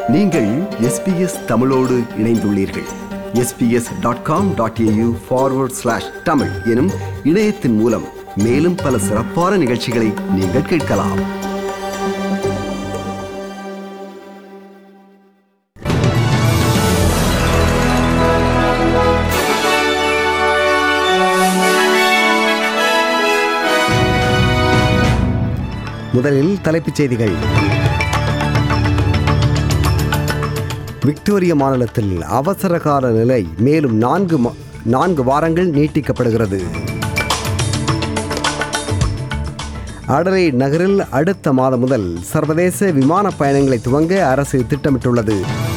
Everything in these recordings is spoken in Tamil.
நீங்கள் எஸ்பிஎஸ் தமிழோடு இணைந்துள்ளீர்கள் SBS dot com dot AU forward slash Tamil எனும் இணையத்தின் மூலம் மேலும் பல சிறப்பான நிகழ்ச்சிகளை நீங்கள் கேட்கலாம் முதலில் தலைப்புச் செய்திகள் விக்டோரியா மாநிலத்தில் அவசர கால நிலை மேலும் நான்கு மா- நான்கு வாரங்கள் நீட்டிக்கப்படுகிறது அடலை நகரில் அடுத்த மாதம் முதல் சர்வதேச விமான பயணங்களை துவங்க அரசு திட்டமிட்டுள்ளது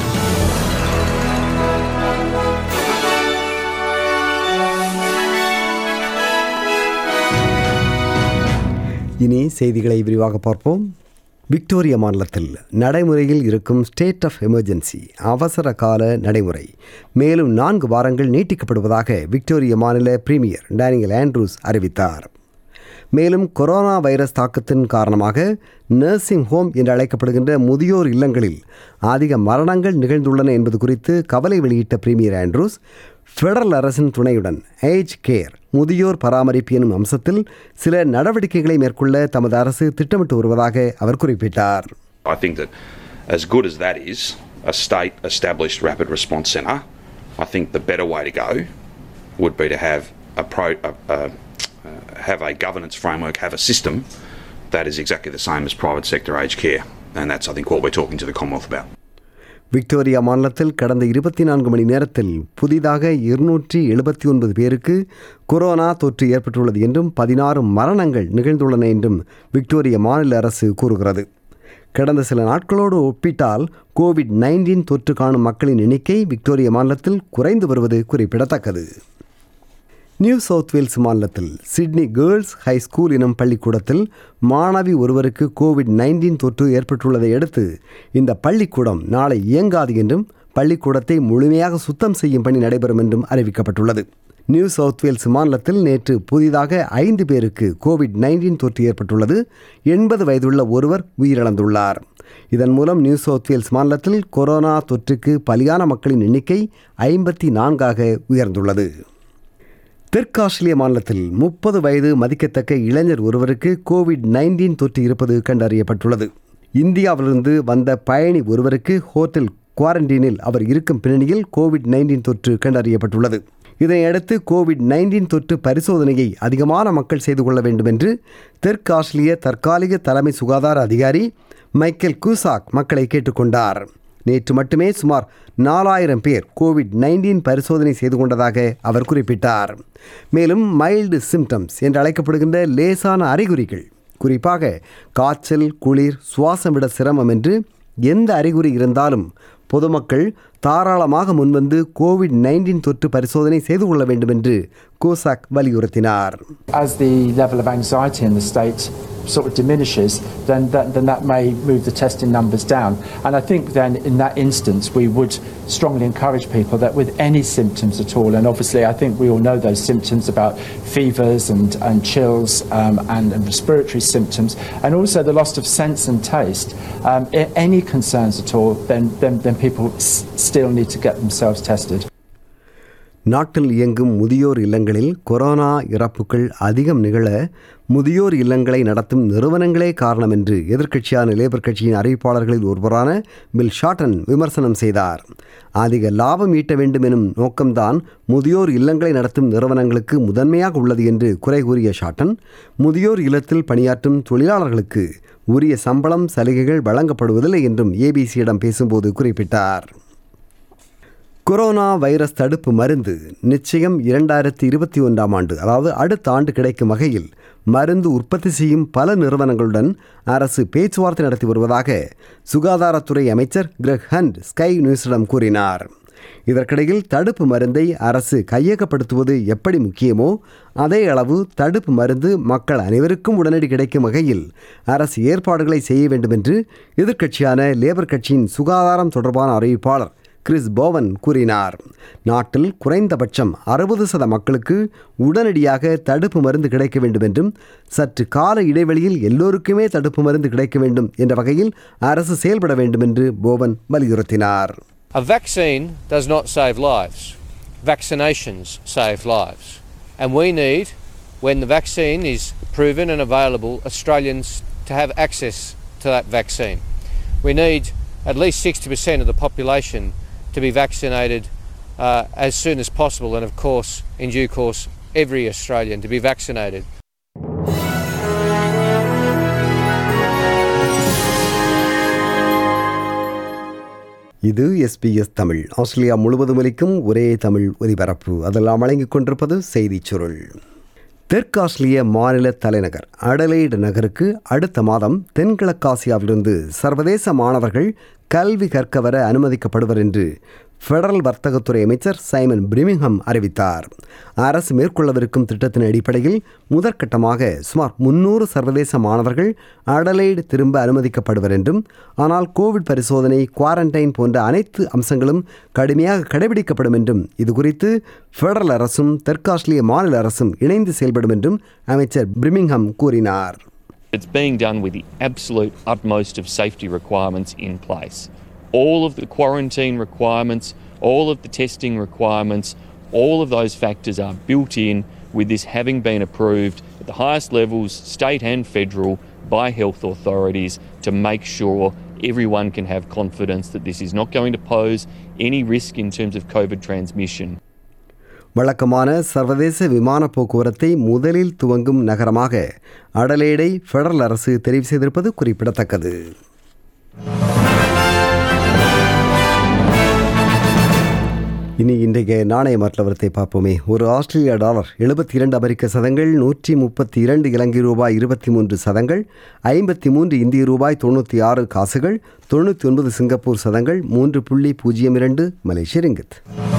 இனி செய்திகளை விரிவாக பார்ப்போம் விக்டோரியா மாநிலத்தில் நடைமுறையில் இருக்கும் ஸ்டேட் ஆஃப் எமர்ஜென்சி அவசர கால நடைமுறை மேலும் நான்கு வாரங்கள் நீட்டிக்கப்படுவதாக விக்டோரியா மாநில பிரீமியர் டேனியல் ஆண்ட்ரூஸ் அறிவித்தார் மேலும் கொரோனா வைரஸ் தாக்கத்தின் காரணமாக நர்சிங் ஹோம் என்று அழைக்கப்படுகின்ற முதியோர் இல்லங்களில் அதிக மரணங்கள் நிகழ்ந்துள்ளன என்பது குறித்து கவலை வெளியிட்ட பிரீமியர் ஆண்ட்ரூஸ் ஃபெடரல் அரசின் துணையுடன் ஏஜ் கேர் முதியோர் பராமரிப்பு எனும் அம்சத்தில் சில நடவடிக்கைகளை மேற்கொள்ள தமது அரசு திட்டமிட்டு வருவதாக அவர் குறிப்பிட்டார் I think that as good as that is, a state established rapid response centre, I think the better way to go would be to have a pro, a, a, uh, have a governance framework, have a system that is exactly the same as private sector aged care, and that's I think what we're talking to the Commonwealth about. Victoria மாநிலத்தில் கடந்த இருபத்தி நான்கு மணி நேரத்தில் புதிதாக இருநூற்றி எழுபத்தி ஒன்பது பேருக்கு கொரோனா தொற்று ஏற்பட்டுள்ளது என்றும் பதினாறு மரணங்கள் நிகழ்ந்துள்ளன என்றும் விக்டோரியா மாநில அரசு கூறுகிறது கடந்த சில நாட்களோடு ஒப்பிட்டால் கோவிட் நைன்டீன் தொற்று காணும் மக்களின் எண்ணிக்கை விக்டோரியா மாநிலத்தில் குறைந்து வருவது குறிப்பிடத்தக்கது நியூ சவுத் வேல்ஸ் மாநிலத்தில் சிட்னி கேர்ள்ஸ் ஹை ஸ்கூல் எனும் பள்ளிக்கூடத்தில் மாணவி ஒருவருக்கு கோவிட் நைன்டீன் தொற்று ஏற்பட்டுள்ளதை அடுத்து இந்த பள்ளிக்கூடம் நாளை இயங்காது என்றும் பள்ளிக்கூடத்தை முழுமையாக சுத்தம் செய்யும் பணி நடைபெறும் என்றும் அறிவிக்கப்பட்டுள்ளது நியூ சவுத் வேல்ஸ் மாநிலத்தில் நேற்று புதிதாக ஐந்து பேருக்கு கோவிட் நைன்டீன் தொற்று ஏற்பட்டுள்ளது எண்பது வயதுள்ள ஒருவர் உயிரிழந்துள்ளார் இதன் மூலம் நியூ சவுத் வேல்ஸ் மாநிலத்தில் கொரோனா தொற்றுக்கு பலியான மக்களின் எண்ணிக்கை ஐம்பத்தி நான்காக உயர்ந்துள்ளது தெற்கு ஆஸ்திரேலிய மாநிலத்தில் முப்பது வயது மதிக்கத்தக்க இளைஞர் ஒருவருக்கு கோவிட் நைன்டீன் தொற்று இருப்பது கண்டறியப்பட்டுள்ளது இந்தியாவிலிருந்து வந்த பயணி ஒருவருக்கு ஹோட்டல் குவாரண்டீனில் அவர் இருக்கும் பின்னணியில் கோவிட் நைன்டீன் தொற்று கண்டறியப்பட்டுள்ளது இதனையடுத்து கோவிட் நைன்டீன் தொற்று பரிசோதனையை அதிகமான மக்கள் செய்து கொள்ள வேண்டும் என்று தெற்கு ஆஸ்திரேலிய தற்காலிக தலைமை சுகாதார அதிகாரி மைக்கேல் கூசாக் மக்களை கேட்டுக்கொண்டார் நேற்று மட்டுமே சுமார் நாலாயிரம் பேர் கோவிட் நைன்டீன் பரிசோதனை செய்து கொண்டதாக அவர் குறிப்பிட்டார் மேலும் மைல்டு சிம்டம்ஸ் என்று அழைக்கப்படுகின்ற லேசான அறிகுறிகள் குறிப்பாக காய்ச்சல் குளிர் சுவாசம் விட சிரமம் என்று எந்த அறிகுறி இருந்தாலும் பொதுமக்கள் தாராளமாக முன்வந்து கோவிட் நைன்டீன் தொற்று பரிசோதனை செய்து கொள்ள வேண்டும் என்று கோசாக் வலியுறுத்தினார் as the level of anxiety in the state sort of diminishes, then that, then that may move the testing numbers down. And I think then in that instance we would strongly encourage people that with any symptoms at all, and obviously I think we all know those symptoms about fevers and, and chills um, and, and respiratory symptoms, and also the loss of sense and taste, um, a- any concerns at all, then, then, then people s- still need to get themselves tested. நாட்டில் இயங்கும் முதியோர் இல்லங்களில் கொரோனா இறப்புகள் அதிகம் நிகழ முதியோர் இல்லங்களை நடத்தும் நிறுவனங்களே காரணம் என்று எதிர்க்கட்சியான லேபர் கட்சியின் அறிவிப்பாளர்களில் ஒருவரான பில் ஷாட்டன் விமர்சனம் செய்தார் அதிக லாபம் ஈட்ட வேண்டும் எனும் நோக்கம்தான் முதியோர் இல்லங்களை நடத்தும் நிறுவனங்களுக்கு முதன்மையாக உள்ளது என்று குறை கூறிய ஷாட்டன் முதியோர் இல்லத்தில் பணியாற்றும் தொழிலாளர்களுக்கு உரிய சம்பளம் சலுகைகள் வழங்கப்படுவதில்லை என்றும் ஏபிசியிடம் பேசும்போது குறிப்பிட்டார் கொரோனா வைரஸ் தடுப்பு மருந்து நிச்சயம் இரண்டாயிரத்தி இருபத்தி ஒன்றாம் ஆண்டு அதாவது அடுத்த ஆண்டு கிடைக்கும் வகையில் மருந்து உற்பத்தி செய்யும் பல நிறுவனங்களுடன் அரசு பேச்சுவார்த்தை நடத்தி வருவதாக சுகாதாரத்துறை அமைச்சர் கிரெக் ஹண்ட் ஸ்கை நியூஸிடம் கூறினார் இதற்கிடையில் தடுப்பு மருந்தை அரசு கையகப்படுத்துவது எப்படி முக்கியமோ அதே அளவு தடுப்பு மருந்து மக்கள் அனைவருக்கும் உடனடி கிடைக்கும் வகையில் அரசு ஏற்பாடுகளை செய்ய வேண்டும் என்று எதிர்க்கட்சியான லேபர் கட்சியின் சுகாதாரம் தொடர்பான அறிவிப்பாளர் கிறிஸ் போவன் கூறினார் நாட்டில் குறைந்தபட்சம் அறுபது சத மக்களுக்கு உடனடியாக தடுப்பு மருந்து கிடைக்க வேண்டும் என்றும் சற்று கால இடைவெளியில் எல்லோருக்குமே தடுப்பு மருந்து கிடைக்க வேண்டும் என்ற வகையில் அரசு செயல்பட வேண்டும் என்று போவன் வலியுறுத்தினார் A vaccine does not save lives. Vaccinations save lives. And we need, when the vaccine is proven and available, Australians to have access to that vaccine. We need at least 60% of the population to be vaccinated uh, as soon as possible, and of course, in due course, every Australian to be vaccinated. இது எஸ்பிஎஸ் தமிழ் ஆஸ்திரேலியா முழுவதும் ஒலிக்கும் ஒரே தமிழ் ஒலிபரப்பு அதெல்லாம் வழங்கிக் கொண்டிருப்பது செய்திச் சுருள் தெற்காஸ்திரேலிய மாநில தலைநகர் அடலைடு நகருக்கு அடுத்த மாதம் தென்கிழக்காசியாவிலிருந்து சர்வதேச மாணவர்கள் கல்வி கற்க வர அனுமதிக்கப்படுவர் என்று ஃபெடரல் வர்த்தகத்துறை அமைச்சர் சைமன் பிரிமிங்ஹம் அறிவித்தார் அரசு மேற்கொள்ளவிருக்கும் திட்டத்தின் அடிப்படையில் முதற்கட்டமாக சுமார் முன்னூறு சர்வதேச மாணவர்கள் அடலைடு திரும்ப அனுமதிக்கப்படுவர் என்றும் ஆனால் கோவிட் பரிசோதனை குவாரண்டைன் போன்ற அனைத்து அம்சங்களும் கடுமையாக கடைபிடிக்கப்படும் என்றும் இதுகுறித்து ஃபெடரல் அரசும் தெற்காஸ்திரேலிய மாநில அரசும் இணைந்து செயல்படும் என்றும் அமைச்சர் பிரிமிங்ஹம் கூறினார் It's being done with the absolute utmost of safety requirements in place. All of the quarantine requirements, all of the testing requirements, all of those factors are built in with this having been approved at the highest levels, state and federal, by health authorities to make sure everyone can have confidence that this is not going to pose any risk in terms of COVID transmission. வழக்கமான சர்வதேச விமான போக்குவரத்தை முதலில் துவங்கும் நகரமாக அடலேடை ஃபெடரல் அரசு தெரிவு செய்திருப்பது குறிப்பிடத்தக்கது இனி இன்றைய நாணய மாற்றவரத்தை பார்ப்போமே ஒரு ஆஸ்திரேலிய டாலர் எழுபத்தி இரண்டு அமெரிக்க சதங்கள் நூற்றி முப்பத்தி இரண்டு இலங்கை ரூபாய் இருபத்தி மூன்று சதங்கள் ஐம்பத்தி மூன்று இந்திய ரூபாய் தொண்ணூற்றி ஆறு காசுகள் தொண்ணூற்றி ஒன்பது சிங்கப்பூர் சதங்கள் மூன்று புள்ளி பூஜ்ஜியம் இரண்டு மலேசிய ரிங்கித்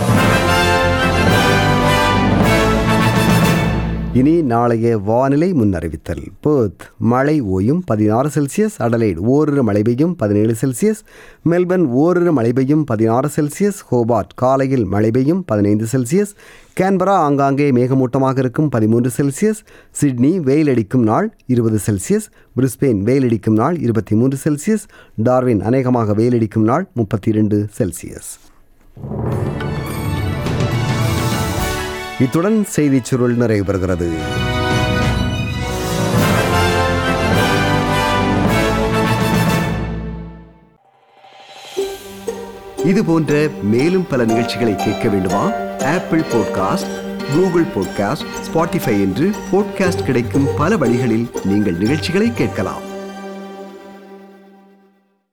இனி நாளைய வானிலை முன்னறிவித்தல் பேர்த் மழை ஓயும் பதினாறு செல்சியஸ் அடலைட் ஓரிரு மழை பெய்யும் பதினேழு செல்சியஸ் மெல்பர்ன் ஓரிரு மழை பெய்யும் பதினாறு செல்சியஸ் ஹோபார்ட் காலையில் மழை பெய்யும் பதினைந்து செல்சியஸ் கேன்பரா ஆங்காங்கே மேகமூட்டமாக இருக்கும் பதிமூன்று செல்சியஸ் சிட்னி வெயில் அடிக்கும் நாள் இருபது செல்சியஸ் பிரிஸ்பெயின் வெயில் அடிக்கும் நாள் இருபத்தி மூன்று செல்சியஸ் டார்வின் அநேகமாக வெயில் அடிக்கும் நாள் முப்பத்தி இரண்டு செல்சியஸ் இத்துடன் செய்திச் சுருள் நிறைவு பெறுகிறது இது போன்ற மேலும் பல நிகழ்ச்சிகளை கேட்க வேண்டுமா Apple podcast Google podcast Spotify என்று பாட்காஸ்ட் கிடைக்கும் பல வழிகளில் நீங்கள் நிகழ்ச்சிகளை கேட்கலாம்